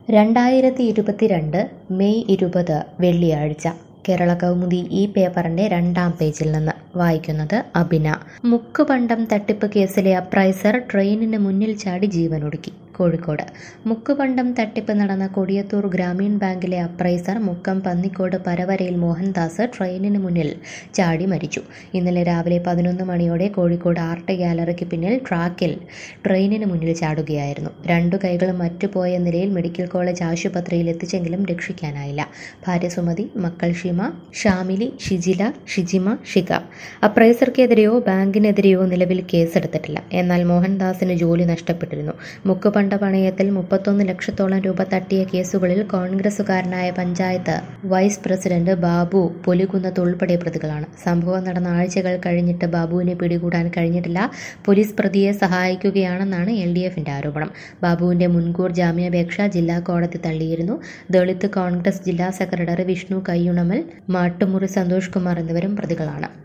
രണ്ടായിരത്തി ഇരുപത്തിരണ്ട് മെയ് ഇരുപത് വെള്ളിയാഴ്ച കേരള കൗമുദി ഈ പേപ്പറിന്റെ രണ്ടാം പേജിൽ നിന്ന് വായിക്കുന്നത് അബിന മുക്കുപണ്ടം തട്ടിപ്പ് കേസിലെ അപ്രൈസർ ട്രെയിനിന് മുന്നിൽ ചാടി ജീവനൊടുക്കി കോഴിക്കോട് മുക്കുപണ്ടം തട്ടിപ്പ് നടന്ന കൊടിയത്തൂർ ഗ്രാമീൺ ബാങ്കിലെ അപ്രൈസർ മുക്കം പന്നിക്കോട് പരവരയിൽ മോഹൻദാസ് ട്രെയിനിന് മുന്നിൽ ചാടി മരിച്ചു ഇന്നലെ രാവിലെ പതിനൊന്ന് മണിയോടെ കോഴിക്കോട് ആർട്ട് ഗാലറിക്ക് പിന്നിൽ ട്രാക്കിൽ ട്രെയിനിന് മുന്നിൽ ചാടുകയായിരുന്നു രണ്ടു കൈകളും മറ്റുപോയ നിലയിൽ മെഡിക്കൽ കോളേജ് ആശുപത്രിയിൽ എത്തിച്ചെങ്കിലും രക്ഷിക്കാനായില്ല ഭാര്യ സുമതി മക്കൾ ഷിമ ഷാമിലി ഷിജില ഷിജിമ ഷിക അപ്രൈസർക്കെതിരെയോ ബാങ്കിനെതിരെയോ നിലവിൽ കേസെടുത്തിട്ടില്ല എന്നാൽ മോഹൻദാസിന് ജോലി നഷ്ടപ്പെട്ടിരുന്നു മുക്കുപണ്ട പണയത്തിൽ മുപ്പത്തൊന്ന് ലക്ഷത്തോളം രൂപ തട്ടിയ കേസുകളിൽ കോൺഗ്രസുകാരനായ പഞ്ചായത്ത് വൈസ് പ്രസിഡന്റ് ബാബു പൊലികുന്നത്ത് ഉൾപ്പെടെ പ്രതികളാണ് സംഭവം നടന്ന ആഴ്ചകൾ കഴിഞ്ഞിട്ട് ബാബുവിനെ പിടികൂടാൻ കഴിഞ്ഞിട്ടില്ല പോലീസ് പ്രതിയെ സഹായിക്കുകയാണെന്നാണ് എൽ ഡി എഫിന്റെ ആരോപണം ബാബുവിന്റെ മുൻകൂർ ജാമ്യാപേക്ഷ ജില്ലാ കോടതി തള്ളിയിരുന്നു ദളിത് കോൺഗ്രസ് ജില്ലാ സെക്രട്ടറി വിഷ്ണു കയ്യുണമൽ മാട്ടുമുറി സന്തോഷ് കുമാർ എന്നിവരും പ്രതികളാണ്